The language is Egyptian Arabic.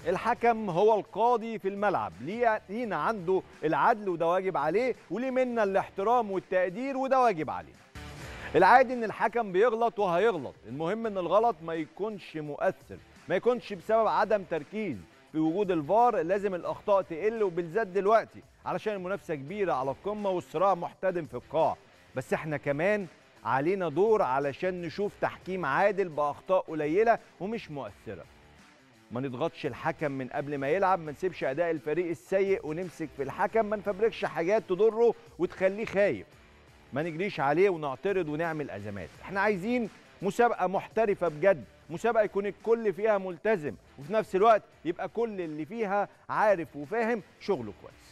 الحكم هو القاضي في الملعب ليه- لينا عنده العدل وده واجب عليه وليه منا الاحترام والتقدير وده واجب علينا العادي ان الحكم بيغلط وهيغلط المهم ان الغلط ما يكونش مؤثر ما يكونش بسبب عدم تركيز في وجود الفار لازم الاخطاء تقل وبالذات دلوقتي علشان المنافسه كبيره على القمه والصراع محتدم في القاع بس احنا كمان علينا دور علشان نشوف تحكيم عادل باخطاء قليله ومش مؤثره ما نضغطش الحكم من قبل ما يلعب ما نسيبش اداء الفريق السيء ونمسك في الحكم ما نفبركش حاجات تضره وتخليه خايف ما نجريش عليه ونعترض ونعمل ازمات احنا عايزين مسابقه محترفه بجد مسابقه يكون الكل فيها ملتزم وفي نفس الوقت يبقى كل اللي فيها عارف وفاهم شغله كويس